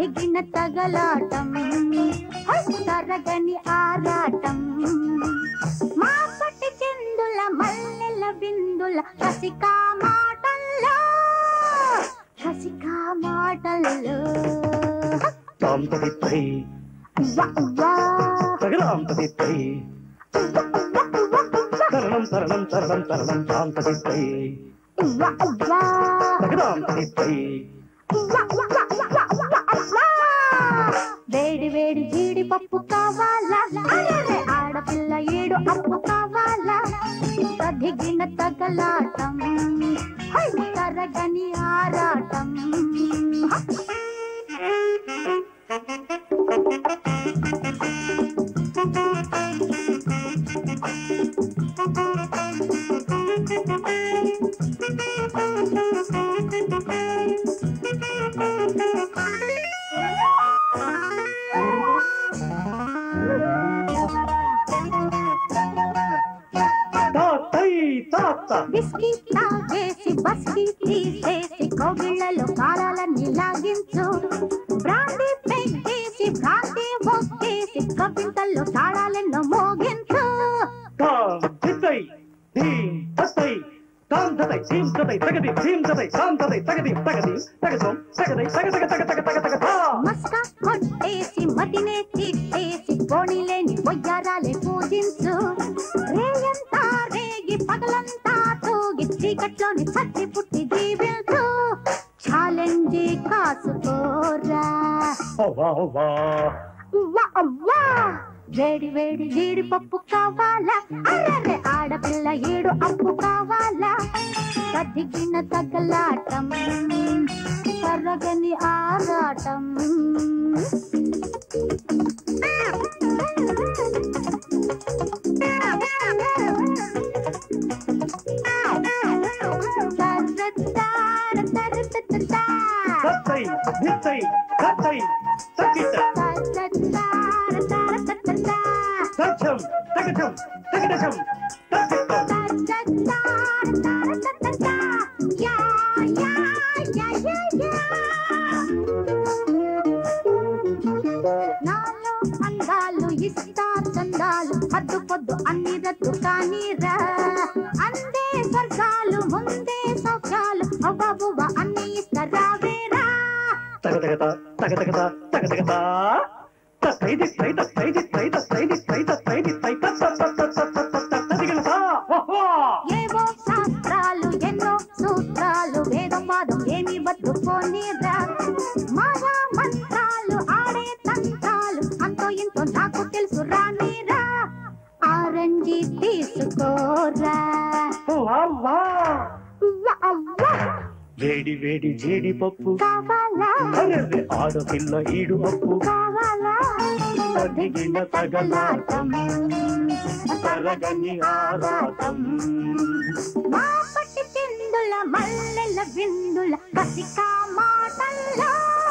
తదిగిన తగలాటం high, తరగని ఆరాటం మా పట్టి చెందుల మల్లెల బిందుల రసికా మాటల్లో రసికా మాటల్లో తాం తదిత్తై వా, వా, తగదాం తదిత్తై తరణం తరణం తరణం తరణం తాం తదిత్తై వా, వా. తగదాం తదిత్తై వేడి వేడి జీడిపప్పు కావాలా అరెరే, ఆడపిల్ల ఏడు అప్పు కావాలా తదిగిన తగలాటం హై, తరగని ఆరాటం తాతై తాత బిస్కీ తాగేసి బస్కీ తీసేసి కోగిళ్ళలో కాలాలన్నీ లాగించు బ్రాంతి పెగ్గేసి భ్రాంతి మొక్కేసి కవింతల్లో తాళాలెన్నో మోగించు తాం తిత్తై ధీం తత్తై తాం తతై ధీం తతై తగది ధీం తతై తాం తతై తగది తగది తగదం తగదై తగ తగ తగ తగ తగ తగ తా మస్కా కొట్టేసి మతినే తీసేసి పోనీలేని పొయ్యారాలే పూజించు రేయంతా రేగి పగలంతా తూగి చీకట్లోని చచ్చి పుట్టి జీవించు ఛాలెంజీ కాసుకోరా అవ్వా అవ్వా ఉవ్వా అవ్వా వేడి వేడి జీడిపప్పు కావాలా అర్రరే ఆడపిల్ల ఏడు అప్పు కావాలా కదిగిన తగలాటం తరగని ఆరాటం తరతార తరతతతా. తత్తై ధిత్తై తత్తై తక్కిట తరతార తరతతతా. తచ్చం తగచం తగడచం తక్కిట్టం నాలో అందాలు ఇస్తా చందాలు హద్దు పొద్దు అన్ని రద్దు కానీరా అందే స్వర్గాలు ముందే సౌఖ్యాలు అవ్వబువ్వ అన్ని ఇస్తరావేరా తగతగత తగతగత తగతగత తత్తై దిత్తై తత్తై దిత్తై తత్తై దిత్తై తత్తై దిత్తై తత్తదిగలతా ఏవో శాస్త్రాలు ఎన్నో సూత్రాలు వేదం వాదం ఏమి వద్దు పోనీరా మాయా మంత్రాలు ఆడే తంత్రాలు అంతో ఇంతో నాకు తెలుసు రానీరా ఆరంజి తీసుకోరా అవ్వా ఉవ్వ అవ్వ వేడి వేడి జీడిపప్పు కావాలా అరెరె ఆడపిల్ల ఈడు అప్పు కావాలా తదిగిన తగలాటం తరగని ఆరాటం మా పట్టి చిందుల మల్లెల బిందుల కసికా మాటల్లో